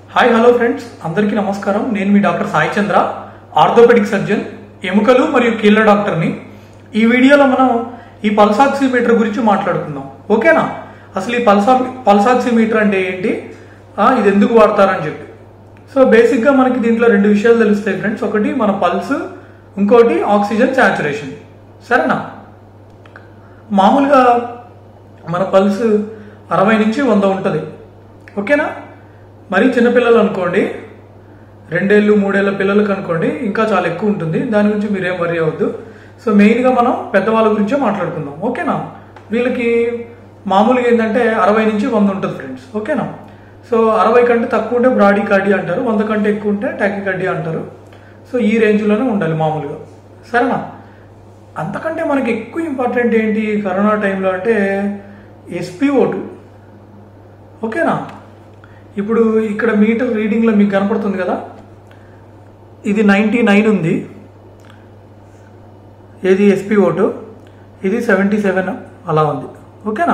Hi hello friends అందరికీ నమస్కారం నేను మీ doctor Sai Chandra orthopaedic surgeon ఎముకలు మరియు కీళ్ళ డాక్టర్ని ఈ వీడియోలో మనం ఈ పల్సాక్సిమీటర్ గురించి మాట్లాడుకుందాం ఓకేనా అసలు ఈ పల్సా పల్సాక్సిమీటర్ అంటే ఏంటి ఆ, ఇది ఎందుకు వాడతారని చెప్పి సో బేసిక్గా మనకి దీంట్లో రెండు విషయాలు తెలుస్తాయి ఫ్రెండ్స్ ఒకటి మన పల్స్ ఇంకోటి ఆక్సిజన్ శాచురేషన్ సరేనా మామూలుగా మన పల్స్ అరవై నుంచి వంద ఉంటుంది ఓకేనా మరి చిన్నపిల్లలు అనుకోండి రెండేళ్ళు మూడేళ్ల పిల్లలకు అనుకోండి ఇంకా చాలా ఎక్కువ ఉంటుంది దాని గురించి మీరేం వరి అవ్వద్దు సో మెయిన్గా మనం పెద్దవాళ్ళ గురించే మాట్లాడుకుందాం ఓకేనా వీళ్ళకి మామూలుగా ఏంటంటే అరవై నుంచి వంద ఉంటుంది ఫ్రెండ్స్ ఓకేనా సో అరవై కంటే తక్కువ ఉంటే బ్రాడీ కార్డి అంటారు వంద కంటే ఎక్కువ ఉంటే టాకీ కార్డి అంటారు సో ఈ రేంజ్లోనే ఉండాలి మామూలుగా సరేనా అంతకంటే మనకి ఎక్కువ ఇంపార్టెంట్ ఏంటి కరోనా టైంలో అంటే ఎస్పీఓ టూ ఓకేనా ఇప్పుడు ఇక్కడ మీటర్ రీడింగ్లో మీకు కనపడుతుంది కదా ఇది నైంటీ నైన్ ఉంది ఏది ఎస్పీఓ టూ ఇది సెవెంటీ సెవెన్ అలా ఉంది ఓకేనా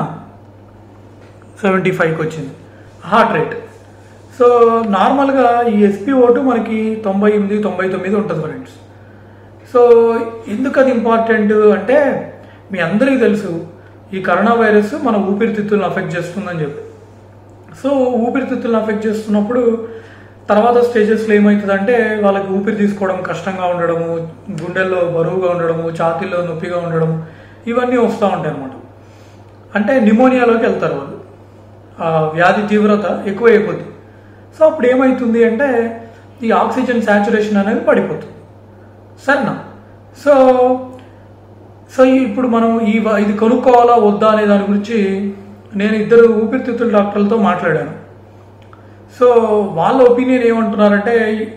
సెవెంటీ ఫైవ్కి వచ్చింది హార్ట్ రేట్ సో నార్మల్గా ఈ ఎస్పీఓ టూ మనకి తొంభై ఎనిమిది తొంభై తొమ్మిది ఉంటుంది ఫ్రెండ్స్ సో ఎందుకు అది ఇంపార్టెంట్ అంటే మీ అందరికీ తెలుసు ఈ కరోనా వైరస్ మన ఊపిరితిత్తులను అఫెక్ట్ చేస్తుందని చెప్పి సో ఊపిరితిత్తులను అఫెక్ట్ చేస్తున్నప్పుడు తర్వాత స్టేజెస్లో ఏమవుతుందంటే వాళ్ళకి ఊపిరి తీసుకోవడం కష్టంగా ఉండడము గుండెల్లో బరువుగా ఉండడము ఛాతీలో నొప్పిగా ఉండడం ఇవన్నీ వస్తూ ఉంటాయి అన్నమాట అంటే నిమోనియాలోకి వెళ్తారు వాళ్ళు ఆ వ్యాధి తీవ్రత ఎక్కువ అయిపోద్ది సో అప్పుడు ఏమవుతుంది అంటే ఈ ఆక్సిజన్ శాచురేషన్ అనేది పడిపోతుంది సరేనా సో సో ఇప్పుడు మనం ఈ వ- ఇది కొనుక్కోవాలా వద్దా అనే దాని గురించి నేను ఇద్దరు ఊపిరితిత్తుల డాక్టర్లతో మాట్లాడాను సో వాళ్ళ ఒపీనియన్ ఏమంటున్నారంటే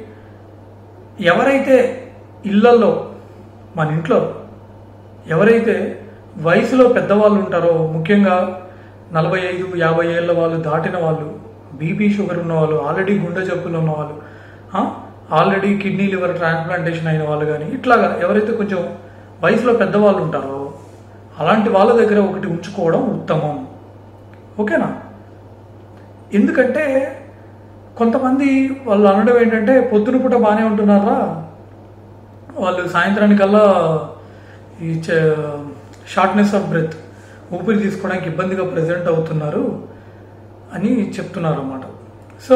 ఎవరైతే ఇళ్లల్లో మన ఇంట్లో ఎవరైతే వయసులో పెద్దవాళ్ళు ఉంటారో ముఖ్యంగా నలభై ఐదు యాభై ఏళ్ళ వాళ్ళు దాటిన వాళ్ళు బీపీ షుగర్ ఉన్న వాళ్ళు ఆల్రెడీ గుండె జబ్బులు ఉన్న వాళ్ళు ఆ, ఆల్రెడీ కిడ్నీ లివర్ ట్రాన్స్ప్లాంటేషన్ అయిన వాళ్ళు కానీ ఇట్లాగా ఎవరైతే కొంచెం వయసులో పెద్దవాళ్ళు ఉంటారో అలాంటి వాళ్ళ దగ్గర ఒకటి ఉంచుకోవడం ఉత్తమం ఓకేనా ఎందుకంటే కొంతమంది వాళ్ళు అనడం ఏంటంటే పొద్దున పూట బాగానే ఉంటున్నారా వాళ్ళు సాయంత్రానికల్లా ఈ షార్ట్నెస్ ఆఫ్ బ్రెత్ ఊపిరి తీసుకోవడానికి ఇబ్బందిగా ప్రజెంట్ అవుతున్నారు అని చెప్తున్నారు అన్నమాట సో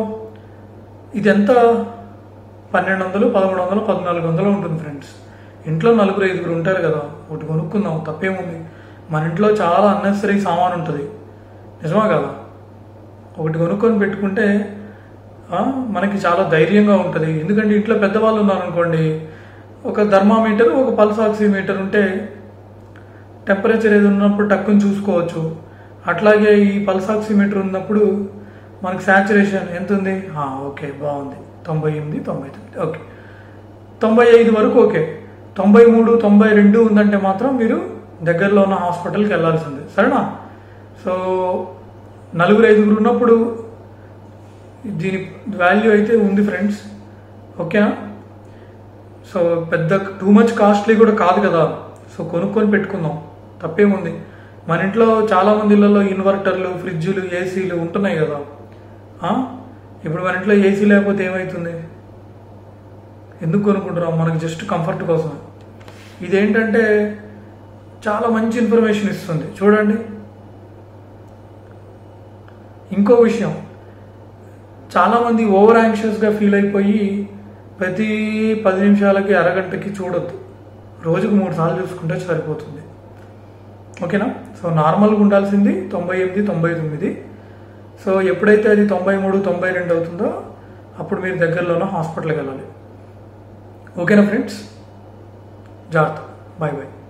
ఇది ఎంత పన్నెండు వందలు పదమూడు వందలు పద్నాలుగు వందలు ఉంటుంది ఫ్రెండ్స్ ఇంట్లో నలుగురు ఐదుగురు ఉంటారు కదా ఒకటి కొనుక్కుందాం తప్పేముంది మన ఇంట్లో చాలా అన్నెసరీ సామాన్ ఉంటుంది నిజమా కదా ఒకటి కొనుక్కొని పెట్టుకుంటే ఆ, మనకి చాలా ధైర్యంగా ఉంటుంది ఎందుకంటే ఇంట్లో పెద్దవాళ్ళు ఉన్నారనుకోండి ఒక థర్మామీటర్ ఒక పల్స్ ఆక్సిమీటర్ ఉంటే టెంపరేచర్ ఏది ఉన్నప్పుడు టక్కుని చూసుకోవచ్చు అట్లాగే ఈ పల్స్ ఆక్సిమీటర్ ఉన్నప్పుడు మనకి శాచురేషన్ ఎంత ఉంది ఆ, ఓకే బాగుంది తొంభై ఎనిమిది తొంభై తొమ్మిది ఓకే తొంభై ఐదు వరకు ఓకే తొంభై మూడు తొంభై రెండు ఉందంటే మాత్రం మీరు దగ్గరలో ఉన్న హాస్పిటల్కి వెళ్ళాల్సిందే సరేనా సో నలుగురు ఐదుగురు ఉన్నప్పుడు దీని వాల్యూ అయితే ఉంది ఫ్రెండ్స్ ఓకేనా సో పెద్ద టూ మచ్ కాస్ట్లీ కూడా కాదు కదా సో కొనుక్కొని పెట్టుకుందాం తప్పేముంది మన ఇంట్లో చాలా మంది ఇళ్ళలో ఇన్వర్టర్లు ఫ్రిడ్జులు ఏసీలు ఉంటున్నాయి కదా ఆ? ఇప్పుడు మన ఇంట్లో ఏసీ లేకపోతే ఏమవుతుంది ఎందుకు కొనుక్కుంటున్నాం మనకి జస్ట్ కంఫర్ట్ కోసం ఇదేంటంటే చాలా మంచి ఇన్ఫర్మేషన్ ఇస్తుంది చూడండి ఇంకో విషయం చాలామంది ఓవర్ యాంగ్షియస్గా ఫీల్ అయిపోయి ప్రతి పది నిమిషాలకి అరగంటకి చూడొద్దు రోజుకు మూడు సార్లు చూసుకుంటే సరిపోతుంది ఓకేనా సో నార్మల్గా ఉండాల్సింది తొంభై ఎనిమిది తొంభై తొమ్మిది సో ఎప్పుడైతే అది తొంభై మూడు తొంభై రెండు అవుతుందో అప్పుడు మీరు దగ్గరలో ఉన్న హాస్పిటల్కి వెళ్ళాలి ఓకేనా ఫ్రెండ్స్ జాగ్రత్త బాయ్ బాయ్